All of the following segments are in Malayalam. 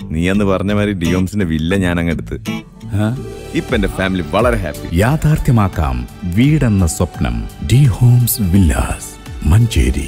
നീ അന്ന് പറഞ്ഞ മാതിരി ഡിയോംസിന്റെ വില്ല ഞാൻ അങ്ങെടുത്ത് ആ? ഇപ്പൊ എന്റെ ഫാമിലി വളരെ ഹാപ്പി യാഥാർത്ഥ്യമാക്കാം വീടെന്ന സ്വപ്നം ഡി ഹോംസ് വില്ലാസ് മഞ്ചേരി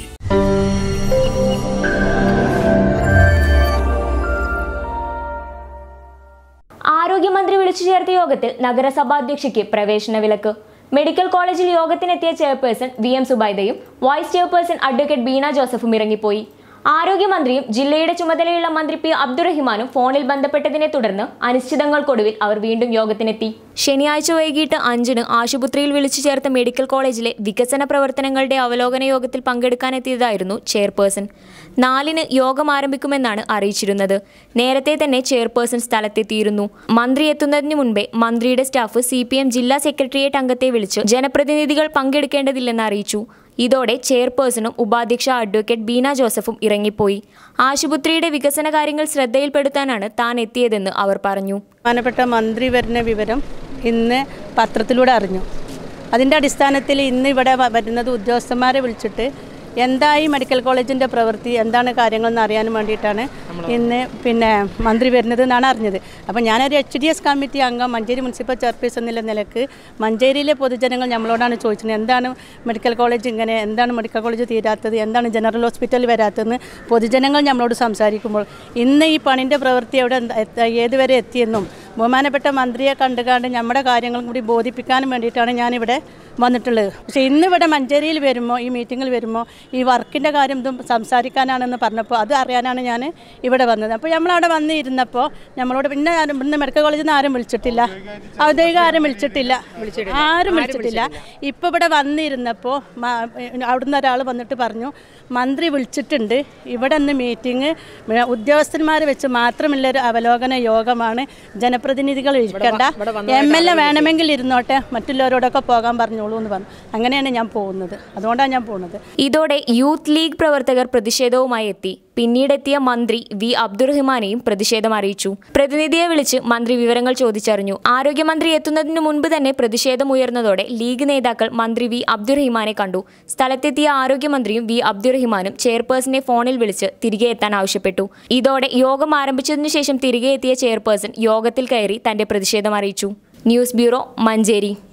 ആരോഗ്യമന്ത്രി വിളിച്ചു ചേർത്ത യോഗത്തിൽ നഗരസഭാ അധ്യക്ഷയ്ക്ക് പ്രവേശന വിലക്ക് മെഡിക്കൽ കോളേജിൽ യോഗത്തിനെത്തിയ ചെയർപേഴ്സൺ വി എം സുബൈദയും വൈസ് ചെയർപേഴ്സൺ അഡ്വക്കേറ്റ് ബീന ജോസഫും ഇറങ്ങിപ്പോയി ആരോഗ്യമന്ത്രിയും ജില്ലയുടെ ചുമതലയുള്ള മന്ത്രി പി അബ്ദുറഹിമാനും ഫോണിൽ ബന്ധപ്പെട്ടതിനെ തുടർന്ന് അനിശ്ചിതങ്ങൾക്കൊടുവിൽ അവർ വീണ്ടും യോഗത്തിനെത്തി ശനിയാഴ്ച വൈകിട്ട് അഞ്ചിന് ആശുപത്രിയിൽ വിളിച്ചു ചേർത്ത മെഡിക്കൽ കോളേജിലെ വികസന പ്രവർത്തനങ്ങളുടെ അവലോകന യോഗത്തിൽ പങ്കെടുക്കാനെത്തിയതായിരുന്നു ചെയർപേഴ്സൺ നാലിന് യോഗം ആരംഭിക്കുമെന്നാണ് അറിയിച്ചിരുന്നത് നേരത്തെ തന്നെ ചെയർപേഴ്സൺ സ്ഥലത്തെത്തിയിരുന്നു മന്ത്രി എത്തുന്നതിന് മുൻപേ മന്ത്രിയുടെ സ്റ്റാഫ് സി ജില്ലാ സെക്രട്ടേറിയറ്റ് അംഗത്തെ വിളിച്ച് ജനപ്രതിനിധികൾ പങ്കെടുക്കേണ്ടതില്ലെന്ന് അറിയിച്ചു ഇതോടെ ചെയർപേഴ്സണും ഉപാധ്യക്ഷ അഡ്വക്കേറ്റ് ബീന ജോസഫും ഇറങ്ങിപ്പോയി ആശുപത്രിയുടെ വികസന കാര്യങ്ങൾ ശ്രദ്ധയിൽപ്പെടുത്താനാണ് താൻ എത്തിയതെന്ന് അവർ പറഞ്ഞു ബഹുമാനപ്പെട്ട മന്ത്രി വരുന്ന വിവരം ഇന്ന് പത്രത്തിലൂടെ അറിഞ്ഞു അതിൻ്റെ അടിസ്ഥാനത്തിൽ ഇന്ന് ഇവിടെ വ- വരുന്നത് ഉദ്യോഗസ്ഥന്മാരെ വിളിച്ചിട്ട് എന്തായി മെഡിക്കൽ കോളേജിൻ്റെ പ്രവൃത്തി എന്താണ് കാര്യങ്ങളെന്ന് അറിയാൻ വേണ്ടിയിട്ടാണ് ഇന്ന് പിന്നെ മന്ത്രി വരുന്നത് എന്നാണ് അറിഞ്ഞത് അപ്പോൾ ഞാനൊരു എച്ച് ഡി എസ് കമ്മിറ്റി അംഗം മഞ്ചേരി മുനിസിപ്പൽ ചെയർപേഴ്സൺ എന്നുള്ള നിലക്ക് മഞ്ചേരിയിലെ പൊതുജനങ്ങൾ നമ്മളോടാണ് ചോദിച്ചത് എന്താണ് മെഡിക്കൽ കോളേജ് ഇങ്ങനെ എന്താണ് മെഡിക്കൽ കോളേജ് തീരാത്തത് എന്താണ് ജനറൽ ഹോസ്പിറ്റൽ വരാത്തതെന്ന് പൊതുജനങ്ങൾ നമ്മളോട് സംസാരിക്കുമ്പോൾ ഇന്ന് ഈ പണിൻ്റെ പ്രവൃത്തി എവിടെ എന്ത- എത്ത- ഏതുവരെ എത്തിയെന്നും ബഹുമാനപ്പെട്ട മന്ത്രിയെ കണ്ടുകാണ്ട് നമ്മുടെ കാര്യങ്ങളും കൂടി ബോധിപ്പിക്കാനും വേണ്ടിയിട്ടാണ് ഞാനിവിടെ വന്നിട്ടുള്ളത് പക്ഷേ ഇന്ന് ഇവിടെ മഞ്ചേരിയിൽ വരുമ്പോൾ ഈ മീറ്റിങ്ങിൽ വരുമ്പോൾ ഈ വർക്കിൻ്റെ കാര്യം ഇതും സംസാരിക്കാനാണെന്ന് പറഞ്ഞപ്പോൾ അത് അറിയാനാണ് ഞാൻ ഇവിടെ വന്നത് അപ്പോൾ നമ്മളവിടെ വന്ന് ഇരുന്നപ്പോൾ നമ്മളോട് പിന്നെ ആരും ഇന്ന് മെഡിക്കൽ കോളേജിൽ നിന്ന് ആരും വിളിച്ചിട്ടില്ല ഔദ്യോഗിക ആരും വിളിച്ചിട്ടില്ല ആരും വിളിച്ചിട്ടില്ല ഇപ്പോൾ ഇവിടെ വന്നിരുന്നപ്പോൾ മ- അവിടുന്ന് ഒരാൾ വന്നിട്ട് പറഞ്ഞു മന്ത്രി വിളിച്ചിട്ടുണ്ട് ഇവിടെ നിന്ന് മീറ്റിംഗ് ഉദ്യോഗസ്ഥന്മാർ വെച്ച് മാത്രമുള്ള ഒരു അവലോകന യോഗമാണ് ജനപ്രതിനിധികൾ ഇരിക്കേണ്ട എം എൽ എ വേണമെങ്കിൽ ഇരുന്നോട്ടെ മറ്റുള്ളവരോടൊക്കെ പോകാൻ പറഞ്ഞോളൂ എന്ന് പറഞ്ഞു അങ്ങനെയാണ് ഞാൻ പോകുന്നത് അതുകൊണ്ടാണ് ഞാൻ പോകുന്നത് ഇതോടെ യൂത്ത് ലീഗ് പ്രവർത്തകർ പ്രതിഷേധവുമായി എത്തി പിന്നീടെത്തിയ മന്ത്രി വി അബ്ദുറഹിമാനെയും പ്രതിഷേധം അറിയിച്ചു പ്രതിനിധിയെ വിളിച്ച് മന്ത്രി വിവരങ്ങൾ ചോദിച്ചറിഞ്ഞു ആരോഗ്യമന്ത്രി എത്തുന്നതിനു മുൻപ് തന്നെ പ്രതിഷേധം ഉയർന്നതോടെ ലീഗ് നേതാക്കൾ മന്ത്രി വി അബ്ദുറഹിമാനെ കണ്ടു സ്ഥലത്തെത്തിയ ആരോഗ്യമന്ത്രിയും വി അബ്ദുറഹിമാനും ചെയർപേഴ്സണെ ഫോണിൽ വിളിച്ച് തിരികെ എത്താൻ ആവശ്യപ്പെട്ടു ഇതോടെ യോഗം ആരംഭിച്ചതിനു ശേഷം തിരികെ എത്തിയ ചെയർപേഴ്സൺ യോഗത്തിൽ കയറി തന്റെ പ്രതിഷേധം അറിയിച്ചു ന്യൂസ് ബ്യൂറോ മഞ്ചേരി